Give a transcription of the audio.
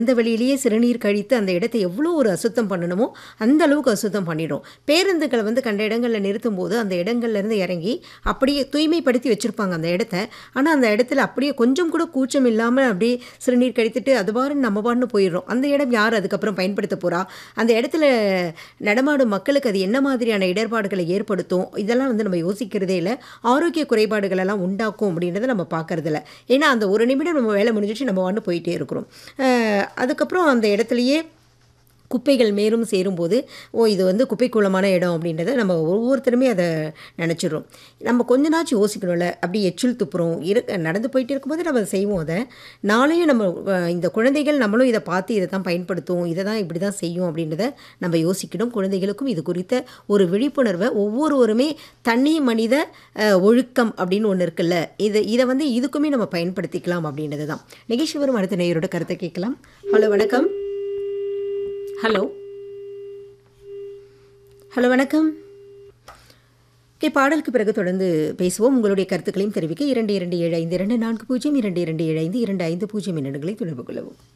அந்த வழியிலேயே சிறுநீர் கழித்து அந்த இடத்தை எவ்வளோ ஒரு அசுத்தம் பண்ணணுமோ அந்த அளவுக்கு அசுத்தம் பண்ணிடும் பேருந்துகளை வந்து கண்ட இடங்களில் நிறுத்தும் போது அந்த இடங்கள்ல இருந்து இறங்கி அப்படியே தூய்மைப்படுத்தி வச்சுருப்பாங்க அந்த இடத்த ஆனால் அந்த இடத்துல அப்படியே கொஞ்சம் கூட கூச்சம் இல்லாமல் அப்படியே சிறுநீர் கழித்துட்டு அது பாருன்னு நம்ம பாருன்னு போயிடுறோம் அந்த இடம் யார் அதுக்கப்புறம் பயன்படுத்த போகிறா அந்த இடத்துல நடமாடும் மக்களுக்கு அது என்ன மாதிரியான இடர்பாடுகளை ஏற்படுத்தும் இதெல்லாம் வந்து நம்ம யோசிக்கிறதே இல்லை ஆரோக்கிய குறைபாடுகள் எல்லாம் உண்டாக்கும் அப்படின்றத நம்ம பார்க்கறதில்ல ஏன்னா அந்த ஒரு நிமிடம் நம்ம வேலை முடிஞ்சிட்டு நம்ம வாண்டு போயிட்டே இருக்கிறோம் அஹ் அதுக்கப்புறம் அந்த இடத்துலையே குப்பைகள் மேலும் சேரும்போது ஓ இது வந்து குப்பைக்கூலமான இடம் அப்படின்றத நம்ம ஒவ்வொருத்தருமே அதை நினச்சிடுறோம் நம்ம கொஞ்ச நாச்சும் யோசிக்கணும்ல அப்படி எச்சில் துப்புறோம் இரு நடந்து போயிட்டு இருக்கும்போது நம்ம செய்வோம் அதை நாளையும் நம்ம அஹ், இந்த குழந்தைகள் நம்மளும் இதை பார்த்து இதை தான் பயன்படுத்தும் இதை தான் இப்படி தான் செய்யும் அப்படின்றத நம்ம யோசிக்கணும் குழந்தைகளுக்கும் இது குறித்த ஒரு விழிப்புணர்வை ஒவ்வொருவருமே தனி மனித அஹ், ஒழுக்கம் அப்படின்னு ஒன்று இருக்குல்ல இது இதை வந்து இதுக்குமே நம்ம பயன்படுத்திக்கலாம் அப்படின்றது தான் நிகழ்ச்சி வரும் அடுத்த நேயரோட கருத்தை கேட்கலாம் ஹலோ வணக்கம் ஹலோ ஹலோ வணக்கம் ஓகே பாடலுக்கு பிறகு தொடர்ந்து பேசுவோம் உங்களுடைய கருத்துக்களையும் தெரிவிக்க இரண்டு இரண்டு ஏழு ஐந்து இரண்டு நான்கு பூஜ்ஜியம் இரண்டு இரண்டு ஏழு ஐந்து இரண்டு ஐந்து பூஜ்ஜியம் இரண்டுகளை தொடர்பு கொள்ளவும்